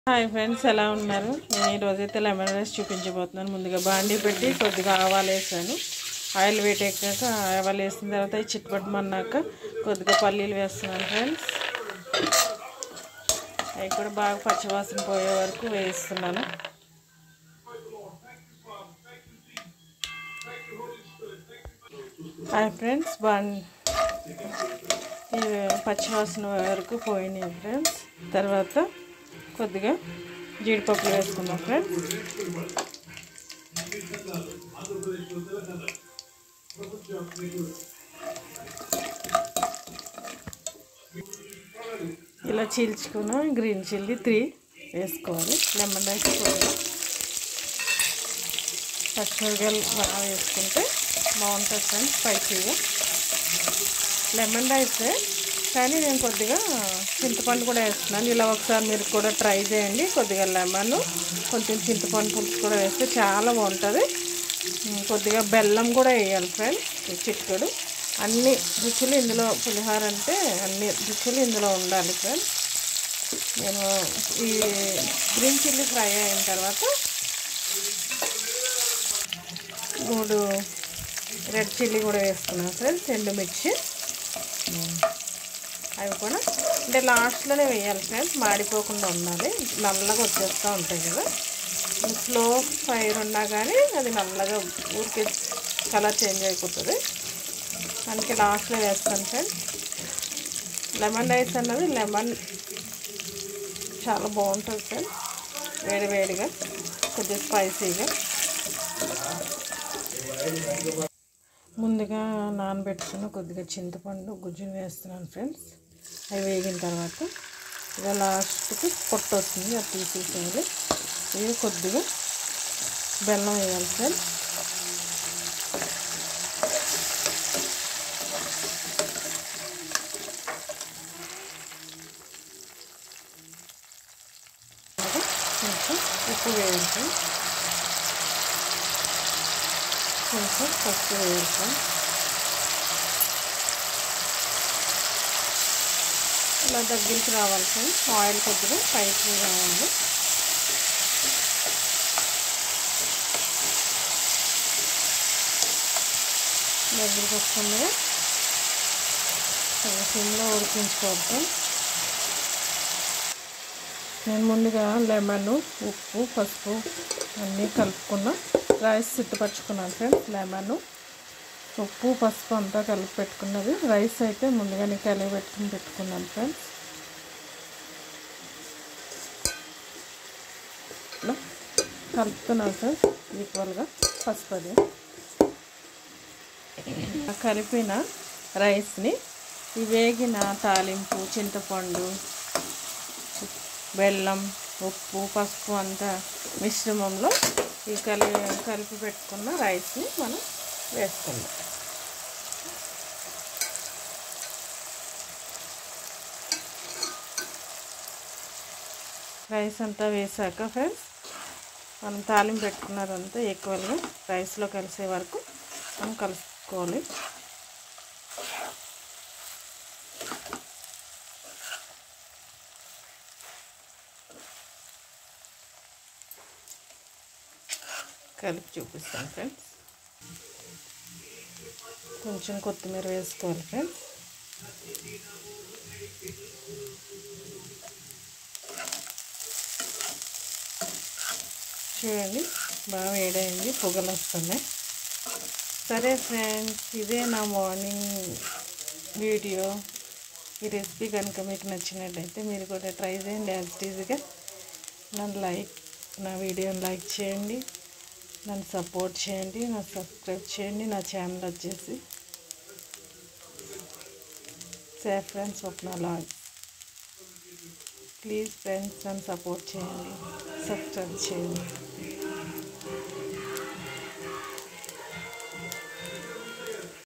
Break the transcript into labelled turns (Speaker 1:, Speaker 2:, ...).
Speaker 1: hi friends ఎలా ఉన్నారు నేను ఈరోజైతే లెమన్ రైస్ చూపించబోతున్నాను ముందుగా బాండీ పెట్టి కొద్దిగా ఆవాలు వేసాను ఆయిల్ వేట్ ఎక్కాక ఆవాలు వేసిన తర్వాత ఈ చిట్టుపట్టమన్నాక కొద్దిగా పల్లీలు వేస్తున్నాను ఫ్రెండ్స్ అవి కూడా బాగా పచ్చివాసన పోయే వరకు వేస్తున్నాను హాయ్ ఫ్రెండ్స్ బాన్ ఇవి పచ్చివాసన వరకు పోయినాయి ఫ్రెండ్స్ తర్వాత కొద్దిగా జీడిపప్పు వేసుకున్నాం ఫ్రెండ్స్ ఇలా చీల్చుకున్న గ్రీన్ చిల్లీ త్రీ వేసుకోవాలి లెమన్ రైస్ కూడా పచ్చిమిరకాయలు బాగా వేసుకుంటే బాగుంటుంది ఫ్రెండ్స్ స్పైసీగా లెమన్ రైస్ కానీ నేను కొద్దిగా చింతపండు కూడా వేస్తున్నాను ఇలా ఒకసారి మీరు కూడా ట్రై చేయండి కొద్దిగా లెమన్ కొంచెం చింతపండు పులుసు కూడా వేస్తే చాలా బాగుంటుంది కొద్దిగా బెల్లం కూడా వేయాలి ఫ్రెండ్స్ చిట్టుకడు అన్ని రుచులు ఇందులో పులిహోర అంటే అన్ని రుచులు ఇందులో ఉండాలి ఫ్రెండ్స్ నేను ఈ గ్రీన్ చిల్లీ ఫ్రై అయిన తర్వాత మూడు రెడ్ చిల్లీ కూడా వేసుకున్నాను ఫ్రెండ్స్ ఎండుమిర్చి అవి కూడా అంటే లాస్ట్లోనే వేయాలి ఫ్రెండ్స్ మాడిపోకుండా ఉండాలి నల్లగా వచ్చేస్తూ ఉంటాయి కదా స్లో ఫైర్ ఉన్నా కానీ అది నల్లగా ఊరికే కలర్ చేంజ్ అయిపోతుంది అందుకే లాస్ట్లో వేస్తాను ఫ్రెండ్స్ లెమన్ రైస్ అన్నది లెమన్ చాలా బాగుంటుంది ఫ్రెండ్స్ వేడి వేడిగా కొద్దిగా స్పైసీగా ముందుగా నానబెట్టుకున్న కొద్దిగా చింతపండు గుజ్జును వేస్తున్నాను ఫ్రెండ్స్ అవి వేగిన తర్వాత ఇక లాస్ట్కి పొట్టు వస్తుంది అది తీసేసేయాలి ఇది కొద్దిగా బెల్లం వేయాలి ఫ్రెండ్స్ కొంచెం ఉప్పు వేయాలి ఫ్రెండ్స్ కొంచెం పసుపు వేయాలి ఫ్రెండ్స్ ఇలా దగ్గరికి రావాలి ఫ్రెండ్స్ ఆయిల్ కొద్దిగా పైకి రావాలి దగ్గరికి వస్తుంది సిమ్లో ఉడికించుకోవద్దు నేను ముందుగా లెమన్ ఉప్పు పసుపు అన్నీ కలుపుకున్న రైస్ సిద్ధపరచుకున్నాను ఫ్రెండ్స్ లెమన్ ఉప్పు పసుపు అంతా కలిపి పెట్టుకున్నది రైస్ అయితే ముందుగానే కలిపి పెట్టుకుని పెట్టుకున్నాను ఫ్రెండ్స్ ఇట్లా కలుపుతున్నాను ఫ్రెండ్స్ ఈక్వల్గా పసుపు అది కలిపిన రైస్ని ఈ వేగిన తాలింపు చింతపండు బెల్లం ఉప్పు పసుపు అంతా మిశ్రమంలో ఈ కలి కలిపి పెట్టుకున్న రైస్ని మనం వేసుకుందాం రైస్ అంతా వేసాక ఫ్రెండ్స్ మనం తాలింపు పెట్టుకున్నదంతా ఈక్వల్గా రైస్లో కలిసే వరకు మనం కలుపుకోవాలి కలిపి చూపిస్తాను ఫ్రెండ్స్ కొంచెం కొత్తిమీర వేసుకోవాలి ఫ్రెండ్స్ చూడండి బాగా వేడైంది పొగలు వస్తున్నాయి సరే ఫ్రెండ్స్ ఇదే నా మార్నింగ్ వీడియో ఈ రెసిపీ కనుక మీకు నచ్చినట్టయితే మీరు కూడా ట్రై చేయండి యాజ్ ఈజీగా నన్ను లైక్ నా వీడియోని లైక్ చేయండి నన్ను సపోర్ట్ చేయండి నా సబ్స్క్రైబ్ చేయండి నా ఛానల్ వచ్చేసి safe friends Swapna log please friends నన్ను సపోర్ట్ చేయండి సబ్స్క్రైబ్ చేయండి